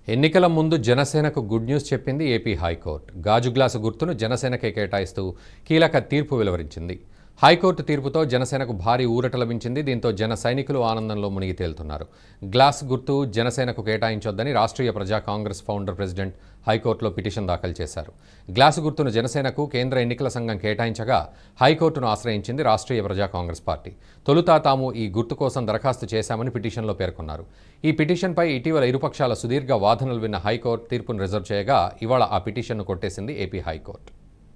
ఎన్నికల ముందు జనసేనకు గుడ్ న్యూస్ చెప్పింది ఏపీ హైకోర్టు గాజు గ్లాసు గుర్తును జనసేనకే కేటాయిస్తూ కీలక తీర్పు వెలువరించింది హైకోర్టు తీర్పుతో జనసేనకు భారీ ఊరట లభించింది దీంతో జన సైనికులు ఆనందంలో మునిగి తేలుతున్నారు గ్లాస్ గుర్తు జనసేనకు కేటాయించొద్దని రాష్ట్రీయ ప్రజా కాంగ్రెస్ ఫౌండర్ ప్రెసిడెంట్ హైకోర్టులో పిటిషన్ దాఖలు చేశారు గ్లాసు గుర్తును జనసేనకు కేంద్ర ఎన్నికల సంఘం కేటాయించగా హైకోర్టును ఆశ్రయించింది రాష్ట్రీయ ప్రజా కాంగ్రెస్ పార్టీ తొలుత తాము ఈ గుర్తు కోసం దరఖాస్తు చేశామని పిటిషన్లో పేర్కొన్నారు ఈ పిటిషన్పై ఇటీవల ఇరుపక్షాల సుదీర్ఘ వాదనలు విన్న హైకోర్టు తీర్పును రిజర్వ్ చేయగా ఇవాళ ఆ పిటిషన్ను కొట్టేసింది ఏపీ హైకోర్టు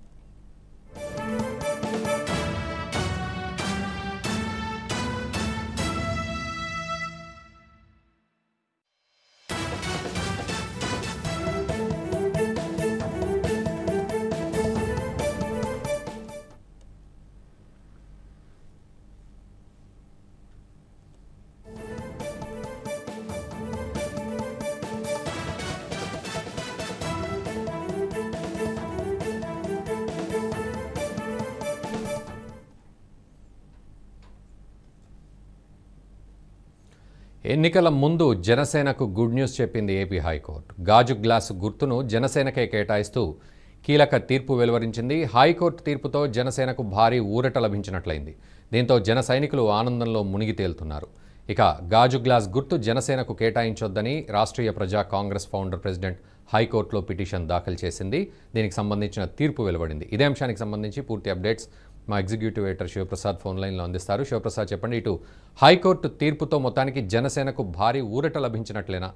ఎన్నికల ముందు జనసేనకు గుడ్ న్యూస్ చెప్పింది ఏపీ హైకోర్టు గాజు గ్లాసు గుర్తును జనసేనకే కేటాయిస్తూ కీలక తీర్పు వెలువరించింది హైకోర్టు తీర్పుతో జనసేనకు భారీ ఊరట లభించినట్లయింది దీంతో జన సైనికులు ఆనందంలో మునిగి తేలుతున్నారు ఇక గాజు గ్లాస్ గుర్తు జనసేనకు కేటాయించొద్దని రాష్ట్రీయ ప్రజా కాంగ్రెస్ ఫౌండర్ ప్రెసిడెంట్ హైకోర్టులో పిటిషన్ దాఖలు చేసింది దీనికి సంబంధించిన తీర్పు వెలువడింది ఇదే అంశానికి సంబంధించి పూర్తి అప్డేట్స్ మా ఎగ్జిక్యూటివ్ ఎడిటర్ శివప్రసాద్ ఫోన్ లైన్లో అందిస్తారు శివప్రసాద్ చెప్పండి ఇటు హైకోర్టు తీర్పుతో మొత్తానికి జనసేనకు భారీ ఊరట లభించినట్లేనా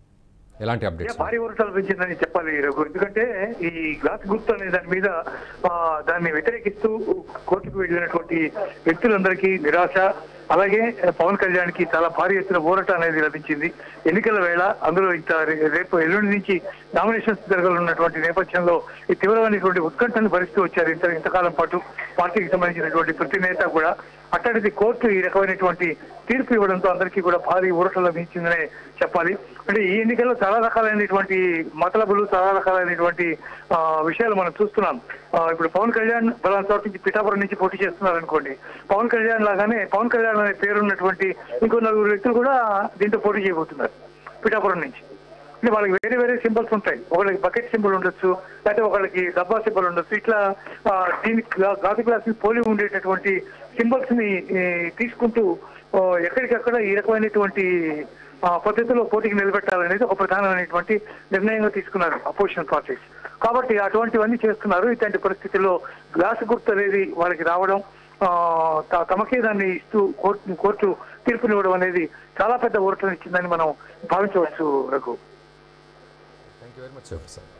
ఎలాంటి అప్డేట్స్ భారీ ఊరటలు పెంచిందని చెప్పాలి రఘు ఎందుకంటే ఈ గ్లాస్ గుర్తు అనే దాని మీద ఆ, దాన్ని వ్యతిరేకిస్తూ కోర్టుకు వెళ్ళినటువంటి వ్యక్తులందరికీ నిరాశ అలాగే పవన్ కళ్యాణ్ కి చాలా భారీ ఎత్తున ఊరట అనేది లభించింది ఎన్నికల వేళ అందులో ఇంత రే- రేపు ఎల్లుండి నుంచి నామినేషన్స్ జరగనున్నటువంటి నేపథ్యంలో ఈ తీవ్రమైనటువంటి ఉత్కంఠను భరిస్తూ వచ్చారు ఇంత ఇంతకాలం పాటు పార్టీకి సంబంధించినటువంటి ప్రతి నేత కూడా అట్టడిది కోర్టు ఈ రకమైనటువంటి తీర్పు ఇవ్వడంతో అందరికీ కూడా భారీ ఊరట లభించిందనే చెప్పాలి అంటే ఈ ఎన్నికల్లో చాలా రకాలైనటువంటి మతలబులు చాలా రకాలైనటువంటి ఆ, విషయాలు మనం చూస్తున్నాం ఆ, ఇప్పుడు పవన్ కళ్యాణ్ బలాన్ చోట నుంచి పిఠాపురం నుంచి పోటీ చేస్తున్నారు అనుకోండి పవన్ కళ్యాణ్ లాగానే పవన్ కళ్యాణ్ అనే పేరున్నటువంటి ఇంకో నలుగురు వ్యక్తులు కూడా దీంట్లో పోటీ చేయబోతున్నారు పిఠాపురం నుంచి అంటే వాళ్ళకి వేరే వేరే సింబల్స్ ఉంటాయి ఒకళ్ళకి బకెట్ సింబల్ ఉండొచ్చు లేకపోతే ఒకళ్ళకి డబ్బా సింబల్ ఉండొచ్చు ఇట్లా ఆ, దీనికి గా- గాజు గ్లాస్ పోలి ఉండేటటువంటి సింబల్స్ ని ఈ, తీసుకుంటూ ఆ, ఎక్కడికక్కడ ఈ రకమైనటువంటి ఆ, పద్ధతిలో పోటీకి నిలబెట్టాలనేది ఒక ప్రధానమైనటువంటి నిర్ణయంగా తీసుకున్నారు అపోజిషన్ పార్టీస్ కాబట్టి అటువంటివన్నీ చేస్తున్నారు ఇట్లాంటి పరిస్థితుల్లో గ్లాస్ గుర్తు అనేది వాళ్ళకి రావడం ఆ, త- తమకే దాన్ని ఇస్తూ కోర్టు కోర్టు తీర్పునివ్వడం అనేది చాలా పెద్ద ఊరటనిచ్చిందని మనం భావించవచ్చు Raghu thank you very much Sivaprasad